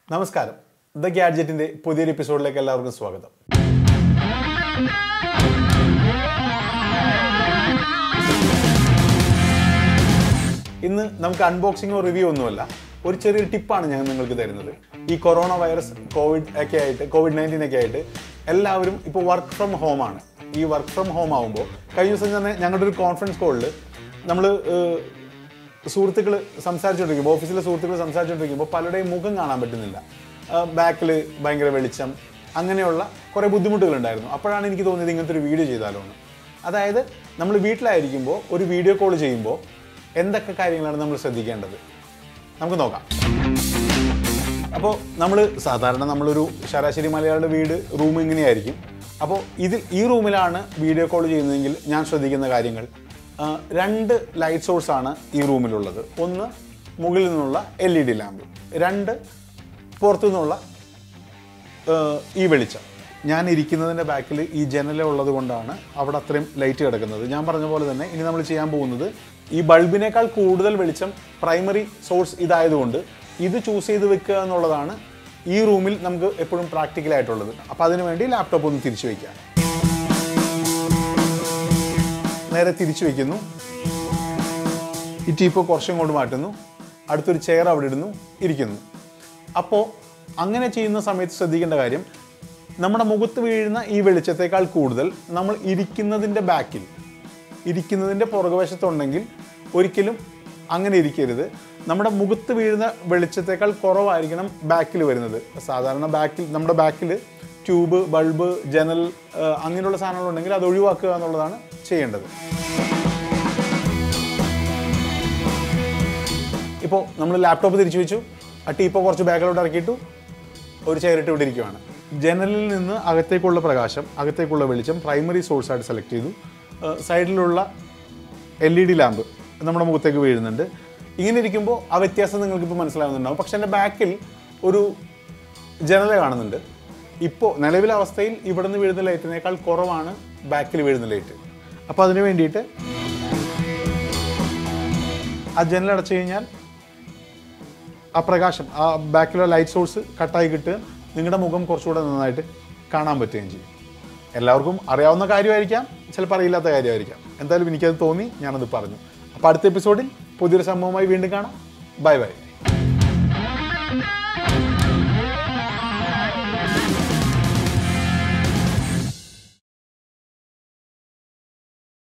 നമസ്കാരം ദ ഗാഡ്ജറ്റിന്റെ പുതിയൊരു എപ്പിസോഡിലേക്ക് എല്ലാവർക്കും സ്വാഗതം ഇന്ന് നമുക്ക് അൺബോക്സിങ്ങോ റിവ്യൂ ഒന്നുമല്ല ഒരു ചെറിയൊരു ടിപ്പാണ് ഞാൻ നിങ്ങൾക്ക് തരുന്നത് ഈ കൊറോണ വൈറസ് കോവിഡ് ഒക്കെ ആയിട്ട് കോവിഡ് നയൻറ്റീൻ ഒക്കെ ആയിട്ട് എല്ലാവരും ഇപ്പോൾ വർക്ക് ഫ്രം ഹോം ആണ് ഈ വർക്ക് ഫ്രം ഹോം ആകുമ്പോൾ കഴിഞ്ഞ ദിവസം തന്നെ ഞങ്ങളുടെ ഒരു കോൺഫറൻസ് കോളിൽ നമ്മൾ സുഹൃത്തുക്കൾ സംസാരിച്ചുകൊണ്ടിരിക്കുമ്പോൾ ഓഫീസിലെ സുഹൃത്തുക്കൾ സംസാരിച്ചുകൊണ്ടിരിക്കുമ്പോൾ പലരുടെയും മുഖം കാണാൻ പറ്റുന്നില്ല ബാക്കിൽ ഭയങ്കര വെളിച്ചം അങ്ങനെയുള്ള കുറേ ബുദ്ധിമുട്ടുകളുണ്ടായിരുന്നു അപ്പോഴാണ് എനിക്ക് തോന്നിയത് ഇങ്ങനത്തെ ഒരു വീഡിയോ ചെയ്താലോ എന്ന് അതായത് നമ്മൾ വീട്ടിലായിരിക്കുമ്പോൾ ഒരു വീഡിയോ കോൾ ചെയ്യുമ്പോൾ എന്തൊക്കെ കാര്യങ്ങളാണ് നമ്മൾ ശ്രദ്ധിക്കേണ്ടത് നമുക്ക് നോക്കാം അപ്പോൾ നമ്മൾ സാധാരണ നമ്മളൊരു ശരാശരി മലയാളിയുടെ വീട് റൂം ഇങ്ങനെയായിരിക്കും അപ്പോൾ ഇതിൽ ഈ റൂമിലാണ് വീഡിയോ കോൾ ചെയ്യുന്നതെങ്കിൽ ഞാൻ ശ്രദ്ധിക്കുന്ന കാര്യങ്ങൾ ആ, രണ്ട് ലൈറ്റ് സോഴ്സാണ് ഈ റൂമിലുള്ളത് ഒന്ന് മുകളിൽ നിന്നുള്ള എൽ ഇ ഡി ലാമ്പ് രണ്ട് പുറത്തു നിന്നുള്ള ഏഹ് ഈ വെളിച്ചം ഞാൻ ഇരിക്കുന്നതിൻ്റെ ബാക്കിൽ ഈ ജനല ഉള്ളത് കൊണ്ടാണ് അവിടെ അത്രയും ലൈറ്റ് കിടക്കുന്നത് ഞാൻ പറഞ്ഞ പോലെ തന്നെ ഇനി നമ്മൾ ചെയ്യാൻ പോകുന്നത് ഈ ബൾബിനേക്കാൾ കൂടുതൽ വെളിച്ചം പ്രൈമറി സോഴ്സ് ഇതായതുകൊണ്ട് ഇത് ചൂസ് ചെയ്ത് വെക്കുക എന്നുള്ളതാണ് ഈ റൂമിൽ നമുക്ക് എപ്പോഴും പ്രാക്ടിക്കൽ ആയിട്ടുള്ളത് അപ്പോൾ അതിനു വേണ്ടി ലാപ്ടോപ്പ് ഒന്ന് തിരിച്ചു വയ്ക്കുക നേരെ തിരിച്ചു വയ്ക്കുന്നു ഈ ടീപ്പ് കുറച്ചും കൊണ്ട് മാറ്റുന്നു അടുത്തൊരു ചെയർ അവിടെ ഇടുന്നു ഇരിക്കുന്നു അപ്പോൾ അങ്ങനെ ചെയ്യുന്ന സമയത്ത് ശ്രദ്ധിക്കേണ്ട കാര്യം നമ്മുടെ മുഖത്ത് വീഴുന്ന ഈ വെളിച്ചത്തേക്കാൾ കൂടുതൽ നമ്മൾ ഇരിക്കുന്നതിൻ്റെ ബാക്കിൽ ഇരിക്കുന്നതിൻ്റെ പുറകുവശത്തുണ്ടെങ്കിൽ ഒരിക്കലും അങ്ങനെ ഇരിക്കരുത് നമ്മുടെ മുഖത്ത് വീഴുന്ന വെളിച്ചത്തേക്കാൾ കുറവായിരിക്കണം ബാക്കിൽ വരുന്നത് സാധാരണ ബാക്കിൽ നമ്മുടെ ബാക്കിൽ ട്യൂബ് ബൾബ് ജനൽ ആ, അങ്ങനെയുള്ള സാധനങ്ങളുണ്ടെങ്കിൽ അത് ഒഴിവാക്കുക എന്നുള്ളതാണ് ചെയ്യേണ്ടത് ഇപ്പോൾ നമ്മൾ ലാപ്ടോപ്പ് തിരിച്ചു വെച്ചു ആ ടീപ്പോ കുറച്ച് ബാഗിലോട്ട് ഇറക്കിയിട്ടു ഒരു ചെയറിട്ട് ഇവിടെ ഇരിക്കുവാണ് ജനലിൽ നിന്ന് അകത്തേക്കുള്ള പ്രകാശം അകത്തേക്കുള്ള വെളിച്ചം പ്രൈമറി സോഴ്സായിട്ട് സെലക്ട് ചെയ്തു ഏഹ് സൈഡിലുള്ള എൽ ഇ ഡി ലാമ്പ് നമ്മുടെ മുഖത്തേക്ക് വീഴുന്നുണ്ട് ഇങ്ങനെ ഇരിക്കുമ്പോൾ ആ വ്യത്യാസം നിങ്ങൾക്കിപ്പോൾ മനസ്സിലാവുന്നുണ്ടാവും പക്ഷേ എൻ്റെ ബാക്കിൽ ഒരു ജനല കാണുന്നുണ്ട് ഇപ്പോൾ നിലവിലെ അവസ്ഥയിൽ ഇവിടെ നിന്ന് വീഴുന്ന ലൈറ്റിനേക്കാൾ കുറവാണ് ബാക്കിൽ വീഴുന്ന ലൈറ്റ് അപ്പോൾ അതിന് വേണ്ടിയിട്ട് ആ ജനൽ അടച്ചു കഴിഞ്ഞാൽ ആ പ്രകാശം ആ ബാക്കിലുള്ള ലൈറ്റ് സോഴ്സ് കട്ടായി കിട്ടുക നിങ്ങളുടെ മുഖം കുറച്ചുകൂടെ നന്നായിട്ട് കാണാൻ പറ്റുകയും ചെയ്യും എല്ലാവർക്കും അറിയാവുന്ന കാര്യമായിരിക്കാം ചിലപ്പോൾ അറിയില്ലാത്ത കാര്യമായിരിക്കാം എന്തായാലും എനിക്കത് തോന്നി ഞാനത് പറഞ്ഞു അപ്പോൾ അടുത്ത എപ്പിസോഡിൽ പുതിയൊരു സംഭവമായി വീണ്ടും കാണാം ബൈ ബൈ